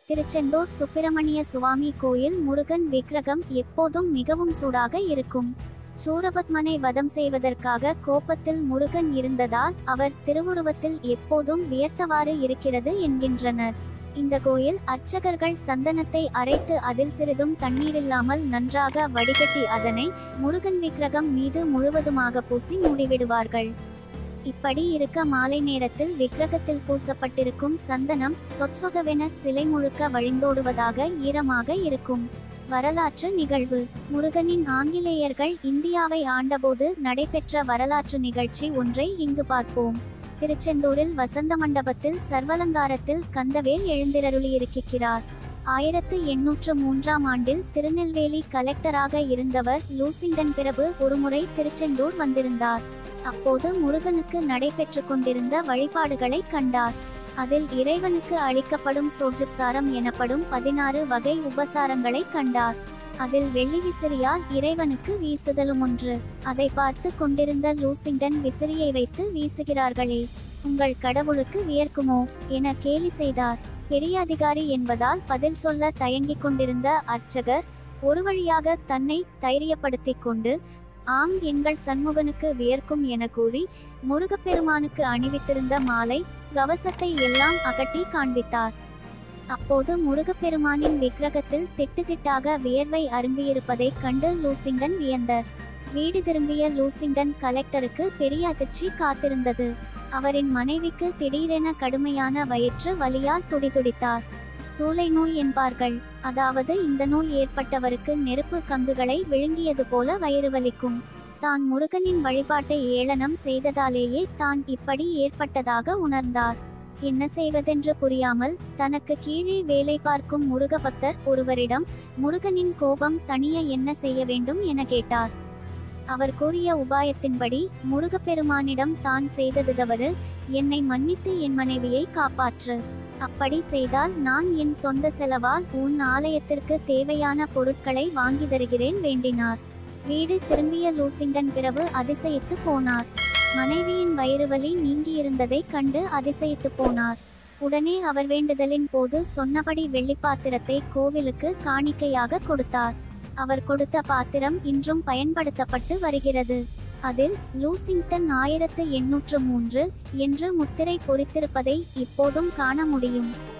திருச்செந்தூர் சுப்பிரமணிய சுவாமி கோயில் முருகன் விக்கிரகம் எப்போதும் மிகவும் சூடாக இருக்கும் சூரபத்மனை வதம் செய்வதற்காக கோபத்தில் முருகன் இருந்ததால் அவர் திருவுருவத்தில் எப்போதும் வியர்த்தவாறு இருக்கிறது என்கின்றனர் இந்த கோயில் அர்ச்சகர்கள் சந்தனத்தை அரைத்து அதில் சிறிதும் தண்ணீரில்லாமல் நன்றாக வடிகட்டி அதனை முருகன் விக்கிரகம் மீது முழுவதுமாக பூசி மூடிவிடுவார்கள் இப்படி இருக்க மாலை நேரத்தில் விக்கிரகத்தில் பூசப்பட்டிருக்கும் சந்தனம் சொற்சொதவென சிலை முழுக்க வழிந்தோடுவதாக ஈரமாக இருக்கும் வரலாற்று நிகழ்வு முருகனின் ஆங்கிலேயர்கள் இந்தியாவை ஆண்டபோது நடைபெற்ற வரலாற்று நிகழ்ச்சி ஒன்றை இங்கு பார்ப்போம் திருச்செந்தூரில் வசந்த மண்டபத்தில் சர்வலங்காரத்தில் கந்தவேல் எழுந்திரருளியிருக்கிறார் ஆயிரத்து எண்ணூற்று மூன்றாம் ஆண்டில் திருநெல்வேலி கலெக்டராக இருந்தவர் லூசிங்டன் பிரபு ஒருமுறை திருச்செந்தூர் வந்திருந்தார் அப்போது முருகனுக்கு நடைபெற்று கொண்டிருந்த வழிபாடுகளை கண்டார் அதில் இறைவனுக்கு அளிக்கப்படும் சோற்றுசாரம் எனப்படும் பதினாறு வகை உபசாரங்களை கண்டார் அதில் வெள்ளி விசிறியால் இறைவனுக்கு வீசுதலும் ஒன்று அதை பார்த்து கொண்டிருந்த லூசிங்டன் விசிறியை வைத்து வீசுகிறார்களே உங்கள் கடவுளுக்கு வியர்க்குமோ என கேலி செய்தார் பெரிய அதிகாரி என்பதால் பதில் சொல்ல தயங்கிக் கொண்டிருந்த அர்ச்சகர் ஒரு வழியாக தன்னை தைரியப்படுத்திக் கொண்டு ஆம் எங்கள் சண்முகனுக்கு வியர்க்கும் என கூறி முருகப்பெருமானுக்கு அணிவித்திருந்த மாலை கவசத்தை எல்லாம் அகட்டி காண்பித்தார் அப்போது முருகப்பெருமானின் விக்கிரகத்தில் திட்டு திட்டாக வியர்வை அரும்பியிருப்பதைக் கண்டு லூசிங்டன் வியந்தார் வீடு திரும்பிய லூசிங்டன் கலெக்டருக்கு பெரிய அதிர்ச்சி காத்திருந்தது அவரின் மனைவிக்கு திடீரென கடுமையான வயிற்று வலியால் துடிதுடித்தார் சூளை நோய் என்பார்கள் அதாவது இந்த நோய் ஏற்பட்டவருக்கு நெருப்பு கங்குகளை விழுங்கியது போல வயிறு வலிக்கும் தான் முருகனின் வழிபாட்டை ஏளனம் செய்ததாலேயே தான் இப்படி ஏற்பட்டதாக உணர்ந்தார் என்ன செய்வதென்று புரியாமல் தனக்கு கீழே வேலை பார்க்கும் முருகபக்தர் ஒருவரிடம் முருகனின் கோபம் தணிய என்ன செய்ய வேண்டும் என கேட்டார் அவர் கூறிய உபாயத்தின்படி முருகப்பெருமானிடம் தான் செய்தது தவறு என்னை மன்னித்து என் மனைவியை காப்பாற்று அப்படி செய்தால் நான் என் சொந்த செலவால் உன் ஆலயத்திற்கு தேவையான பொருட்களை வாங்கி தருகிறேன் வேண்டினார் வீடு திரும்பிய லூசிங்டன் பிறகு அதிசயித்து போனார் மனைவியின் வயிறுவலி நீங்கியிருந்ததை கண்டு அதிசயித்து போனார் உடனே அவர் வேண்டுதலின் போது சொன்னபடி வெள்ளிப்பாத்திரத்தை கோவிலுக்கு காணிக்கையாக கொடுத்தார் அவர் கொடுத்த பாத்திரம் இன்றும் பயன்படுத்தப்பட்டு வருகிறது அதில் லூசிங்டன் ஆயிரத்து எண்ணூற்று மூன்று என்று முத்திரை பொறித்திருப்பதை இப்போதும் காண முடியும்